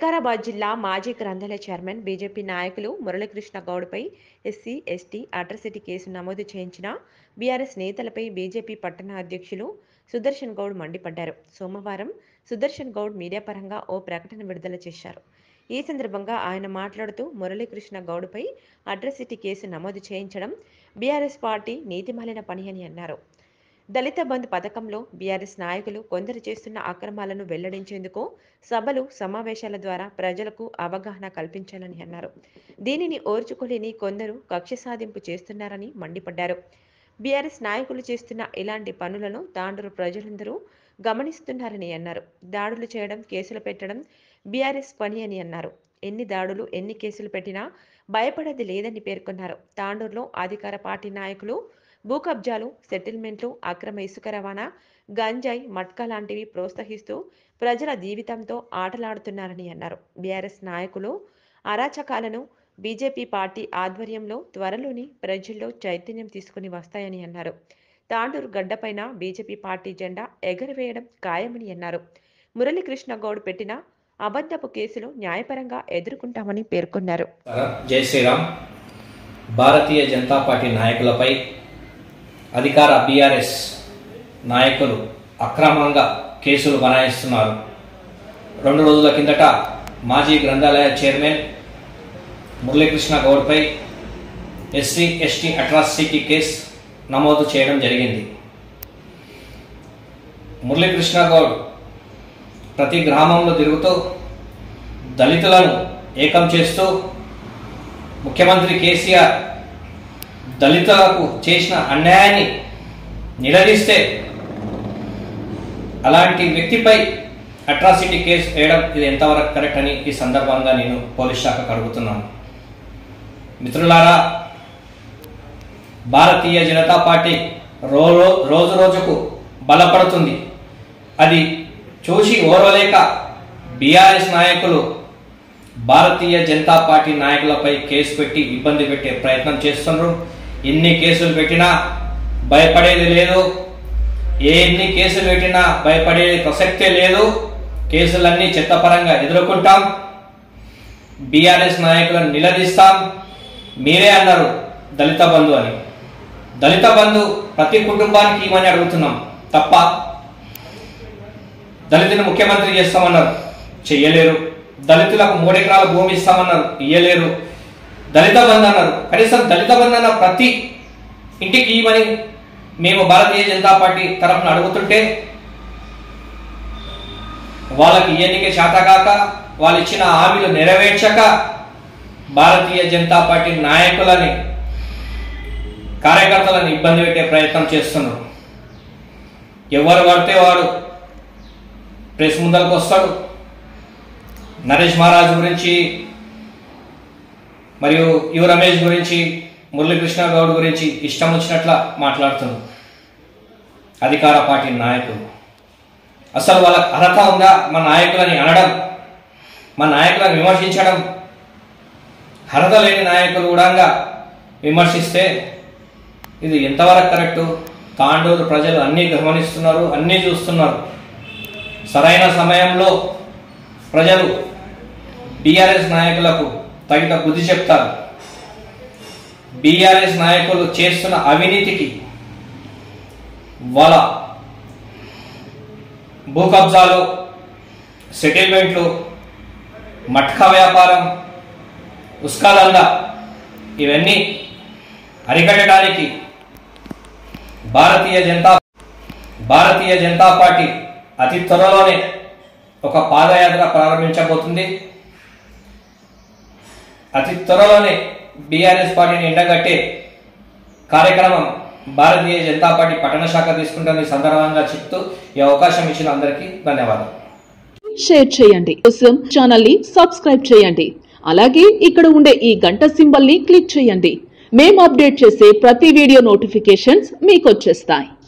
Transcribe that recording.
వికారాబాద్ జిల్లా మాజీ గ్రంథాలయ చైర్మన్ బీజేపీ నాయకులు మురళీకృష్ణ గౌడ్పై ఎస్సీ ఎస్టీ అట్రసిటీ కేసు నమోదు చేయించిన బీఆర్ఎస్ నేతలపై బీజేపీ పట్టణ అధ్యక్షులు సుదర్శన్ గౌడ్ మండిపడ్డారు సోమవారం సుదర్శన్ గౌడ్ మీడియా పరంగా ఓ ప్రకటన విడుదల చేశారు ఈ సందర్భంగా ఆయన మాట్లాడుతూ మురళీకృష్ణ గౌడ్పై అట్రసిటీ కేసు నమోదు చేయించడం బీఆర్ఎస్ పార్టీ నీతిమాలిన పని అని అన్నారు దళిత బంధు పథకంలో బీఆర్ఎస్ నాయకులు కొందరు చేస్తున్న అక్రమాలను వెల్లడించేందుకు సభలు సమావేశాల ద్వారా ప్రజలకు అవగాహన కల్పించాలని అన్నారు దీనిని ఓర్చుకోలేని కొందరు కక్ష సాధింపు చేస్తున్నారని మండిపడ్డారు బీఆర్ఎస్ నాయకులు చేస్తున్న ఇలాంటి పనులను తాండూరు ప్రజలందరూ గమనిస్తున్నారని అన్నారు దాడులు చేయడం కేసులు పెట్టడం బీఆర్ఎస్ పని అని అన్నారు ఎన్ని దాడులు ఎన్ని కేసులు పెట్టినా భయపడేది లేదని పేర్కొన్నారు తాండూరులో అధికార పార్టీ నాయకులు భూ కబ్జాలు సెటిల్మెంట్లు అక్రమ ఇసుక రవాణా గంజాయి మట్కా లాంటివి ప్రోత్సహిస్తూ ప్రజల జీవితంతో ఆటలాడుతున్నారని అన్నారు బీఆర్ఎస్ నాయకులు అరాచకాలను బీజేపీ పార్టీ ఆధ్వర్యంలో త్వరలోని ప్రజల్లో చైతన్యం తీసుకుని వస్తాయని అన్నారు తాండూరు గడ్డపైన బీజేపీ పార్టీ జెండా ఎగరవేయడం ఖాయమని అన్నారు మురళీకృష్ణ గౌడ్ పెట్టిన అబద్ధపు కేసులు న్యాయపరంగా ఎదుర్కొంటామని పేర్కొన్నారు జై శ్రీరామ్ భారతీయ జనతా పార్టీ నాయకులపై అధికార బీఆర్ఎస్ నాయకులు అక్రమంగా కేసులు బనాయిస్తున్నారు రెండు రోజుల కిందట మాజీ గ్రంథాలయ చైర్మన్ మురళీకృష్ణ గౌడ్పై ఎస్సీ ఎస్టీ అట్రాసిటీ కేసు నమోదు చేయడం జరిగింది మురళీకృష్ణ గౌడ్ ప్రతి గ్రామంలో తిరుగుతూ దళితులను ఏకం చేస్తూ ముఖ్యమంత్రి కేసీఆర్ దళితులకు చేసిన అన్యాయాన్ని నిలదీస్తే అలాంటి వ్యక్తిపై అట్రాసిటీ కేసు వేయడం ఇది ఎంతవరకు కరెక్ట్ అని ఈ సందర్భంగా నేను పోలీస్ శాఖకు అడుగుతున్నాను మిత్రులారా భారతీయ జనతా పార్టీ రో రోజు రోజుకు బలపడుతుంది అది చూసి ఓర్వలేక బీఆర్ఎస్ నాయకులు భారతీయ జనతా పార్టీ నాయకులపై కేసు పెట్టి ఇబ్బంది పెట్టే ప్రయత్నం చేస్తున్నారు ఎన్ని కేసులు పెట్టినా భయపడేది లేదు ఏ ఎన్ని కేసులు పెట్టినా భయపడే ప్రసక్తే లేదు కేసులన్నీ చట్టపరంగా ఎదుర్కొంటాం బీఆర్ఎస్ నాయకులను నిలదీస్తాం మీరే అన్నారు దళిత బంధు అని దళిత బంధు ప్రతి కుటుంబానికి ఇవ్వని అడుగుతున్నాం తప్ప దళితుని ముఖ్యమంత్రి చేస్తామన్నారు చెయ్యలేరు దళితులకు మూడు ఎకరాల భూమి ఇస్తామన్నారు ఇయ్యలేరు దళిత బంధు అన్నారు కనీసం దళిత బంధు అన్న ప్రతి ఇంటికి ఇవ్వని మేము భారతీయ జనతా పార్టీ తరఫున అడుగుతుంటే వాళ్ళకి ఎన్నిక శాతగాక వాళ్ళు ఇచ్చిన హామీలు నెరవేర్చక భారతీయ జనతా పార్టీ నాయకులని కార్యకర్తలను ఇబ్బంది పెట్టే ప్రయత్నం చేస్తున్నారు ఎవరు పడితే వాడు ప్రెస్ ముందరకు వస్తాడు నరేష్ మహారాజ్ గురించి మరియు యు రమేష్ గురించి మురళీకృష్ణ గౌడ్ గురించి ఇష్టం వచ్చినట్ల మాట్లాడుతున్నారు అధికార పార్టీ నాయకులు అసలు వాళ్ళకి అర్హత ఉందా మా నాయకులని అనడం మా నాయకులను విమర్శించడం అర్హత లేని నాయకులు కూడా విమర్శిస్తే ఇది ఎంతవరకు కరెక్టు తాండూరు ప్రజలు అన్నీ గమనిస్తున్నారు అన్నీ చూస్తున్నారు సరైన సమయంలో ప్రజలు బీఆర్ఎస్ నాయకులకు తగిన బుద్ధి చెప్తారు బీఆర్ఎస్ నాయకులు చేస్తున్న అవినీతికి వాళ్ళ భూ కబ్జాలు సెటిల్మెంట్లు మట్కా వ్యాపారం ఉస్కాదందా ఇవన్నీ అరికట్టడానికి భారతీయ జనతా భారతీయ జనతా పార్టీ అతి త్వరలోనే ఒక పాదయాత్ర ప్రారంభించబోతుంది అతి త్వరలోనే బీఆర్ఎస్ పార్టీని ఎండగట్టే కార్యక్రమం భారతీయ జనతా పార్టీ పట్టణ శాఖ తీసుకుంటుంది ఈ సందర్భంగా చెప్తూ ఈ అవకాశం ఇచ్చిన అందరికీ ధన్యవాదాలు షేర్ చేయండి కోసం ఛానల్ ని సబ్స్క్రైబ్ చేయండి అలాగే ఇక్కడ ఉండే ఈ గంట సింబల్ ని క్లిక్ చేయండి మేము అప్డేట్ చేసే ప్రతి వీడియో నోటిఫికేషన్స్ మీకు వచ్చేస్తాయి